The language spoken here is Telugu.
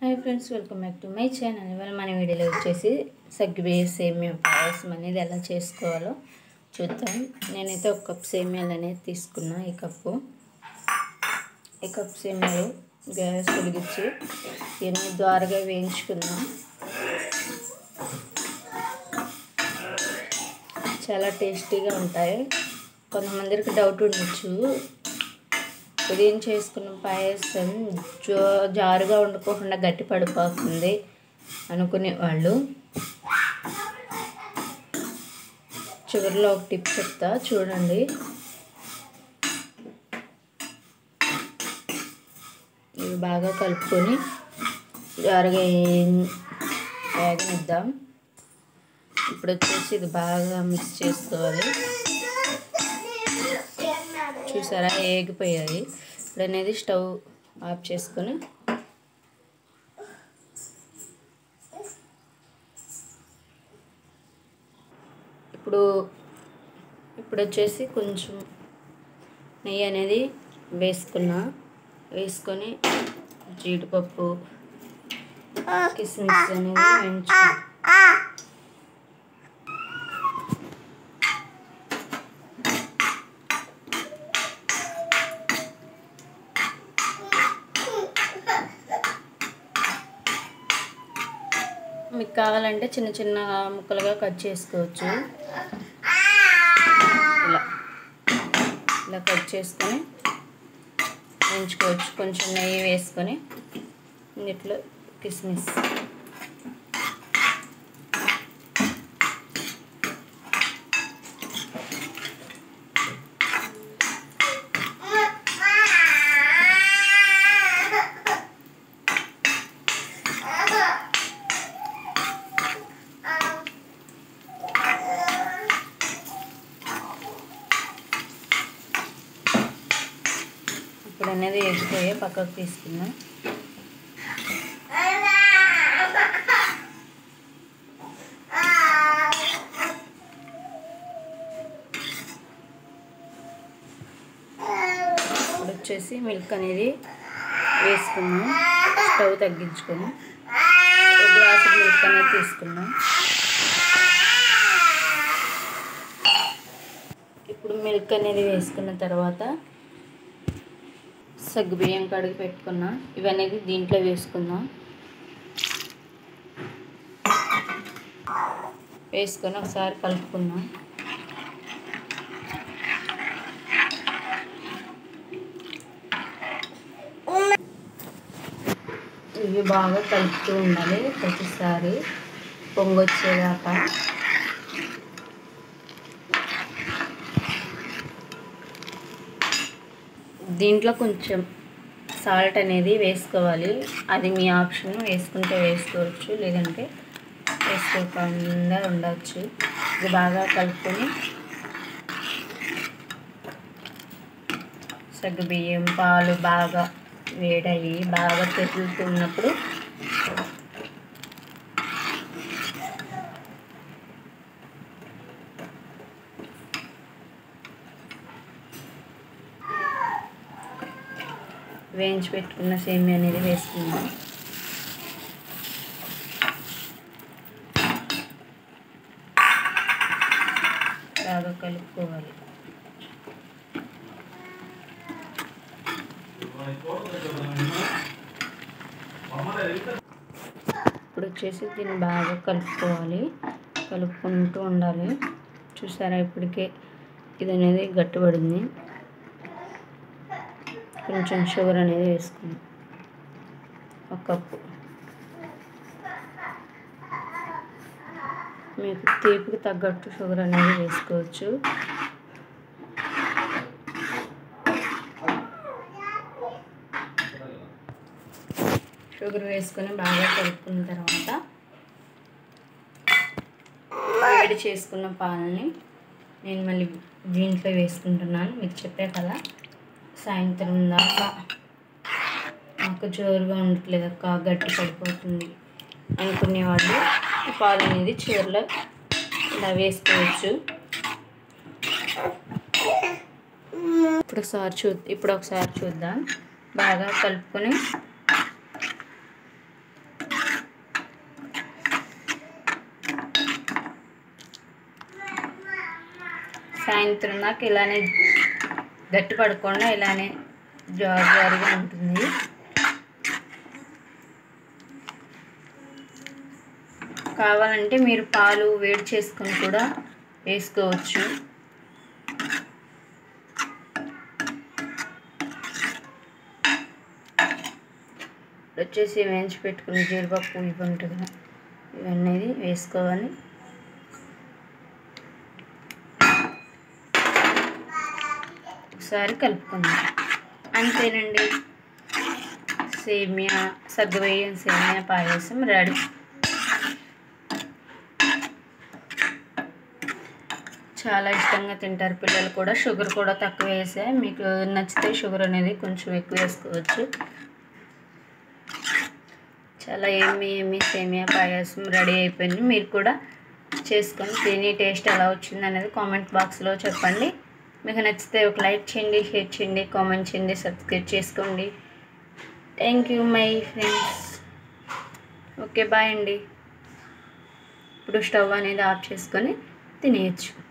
hi friends welcome back to my channel ఇవాళ మన వీడియోలో వచ్చేసి సగ్గుబియ్య సేమియా పాయసం అనేది ఎలా చేసుకోవాలో చూద్దాం నేనైతే ఒక కప్ సేమియాలు అనేది తీసుకున్నా ఈ కప్పు ఈ కప్ సేమియాలు గ్యాస్ వెలిగించి ఇవన్నీ ద్వారగా వేయించుకుందాం చాలా టేస్టీగా ఉంటాయి కొంతమందికి డౌట్ ఉండొచ్చు ఉదయం చేసుకున్న పాయసం జో జారుగా వండుకోకుండా గట్టి పడిపోతుంది అనుకునే వాళ్ళు చివరిలో ఒక టిప్ చెప్తా చూడండి ఇవి బాగా కలుపుకొని జారుగా వేగనిద్దాం ఇప్పుడు వచ్చేసి ఇది బాగా మిక్స్ చేసుకోవాలి చూసారా ఏగిపోయాయి ఇప్పుడు అనేది స్టవ్ ఆఫ్ చేసుకొని ఇప్పుడు ఇప్పుడు వచ్చేసి కొంచెం నెయ్యి అనేది వేసుకున్నా వేసుకొని జీడిపప్పు కిస్మిస్ అనేది వేయించుకున్నా మీకు కావాలంటే చిన్న చిన్న ముక్కలుగా కట్ చేసుకోవచ్చు ఇలా ఇలా కట్ చేసుకొని వేయించుకోవచ్చు కొంచెం నెయ్యి వేసుకొని ఇట్లా కిస్మిస్ ఇప్పుడు అనేది వేసిపోయి పక్కకు తీసుకున్నాం ఇప్పుడు వచ్చేసి మిల్క్ అనేది వేసుకున్నాం స్టవ్ తగ్గించుకొని ఒక గ్లాసు మిల్క్ అనేది తీసుకున్నాం ఇప్పుడు మిల్క్ అనేది వేసుకున్న తర్వాత సగ్గు బియ్యం కడిగి పెట్టుకున్నా ఇవనేది దీంట్లో వేసుకుందాం వేసుకొని ఒకసారి కలుపుకుందాం ఇవి బాగా కలుపుతూ ఉండాలి ప్రతిసారి పొంగొచ్చేదాకా దీంట్లో కొంచెం సాల్ట్ అనేది వేసుకోవాలి అది మీ ఆప్షన్ వేసుకుంటే వేసుకోవచ్చు లేదంటే వేసుకోకుండా ఉండవచ్చు ఇది బాగా కలుపుకొని సగ్గుబియ్యం పాలు బాగా వేడయ్యి బాగా తెరులుతున్నప్పుడు వేయించి పెట్టుకున్న సేమియా అనేది వేసుకుందాం బాగా కలుపుకోవాలి ఇప్పుడు వచ్చేసి దీన్ని బాగా కలుపుకోవాలి కలుపుకుంటూ ఉండాలి చూసారా ఇప్పటికే ఇది అనేది గట్టిపడింది కొంచెం షుగర్ అనేది వేసుకుందాం ఒక కప్పు మీకు తీపికి తగ్గట్టు షుగర్ అనేది వేసుకోవచ్చు షుగర్ వేసుకొని బాగా కలుపుకున్న తర్వాత వేడి చేసుకున్న పాలని నేను మళ్ళీ దీంట్లో వేసుకుంటున్నాను మీకు చెప్పే కదా సాయంత్రం దాకా మాకు జోరుగా ఉండట్లేదు అక్క గట్టి పడిపోతుంది అనుకునేవాళ్ళు ఈ పాలు అనేది చివరిలో ఇలా వేసుకోవచ్చు ఇప్పుడు ఒకసారి చూ ఇప్పుడు ఒకసారి చూద్దాం బాగా కలుపుకొని సాయంత్రం దాకా ఇలానే గట్టి పడకుండా ఇలానే జారు జారుగా ఉంటుంది కావాలంటే మీరు పాలు వేడి చేసుకొని కూడా వేసుకోవచ్చు వచ్చేసి వేయించి పెట్టుకుని జీడిపప్పు ఇవి ఉంటుంది కదా, ఇవన్నీ వేసుకోవాలి ఒకసారి కలుపుకుందాం అంతేనండి సేమియా సగ్గుబియ్యం సేమియా పాయసం రెడీ చాలా ఇష్టంగా తింటారు పిల్లలు కూడా షుగర్ కూడా తక్కువ వేసా మీకు నచ్చితే షుగర్ అనేది కొంచెం ఎక్కువ వేసుకోవచ్చు చాలా ఏమి ఏమి సేమియా పాయసం రెడీ అయిపోయింది మీరు కూడా చేసుకొని తిని టేస్ట్ ఎలా వచ్చింది అనేది కామెంట్ బాక్స్లో చెప్పండి మీకు నచ్చితే ఒక లైక్ చేయండి షేర్ చేయండి కామెంట్ చేయండి సబ్స్క్రైబ్ చేసుకోండి thank you my friends okay bye అండి ఇప్పుడు స్టవ్ అనేది ఆఫ్ చేసుకొని తినేయచ్చు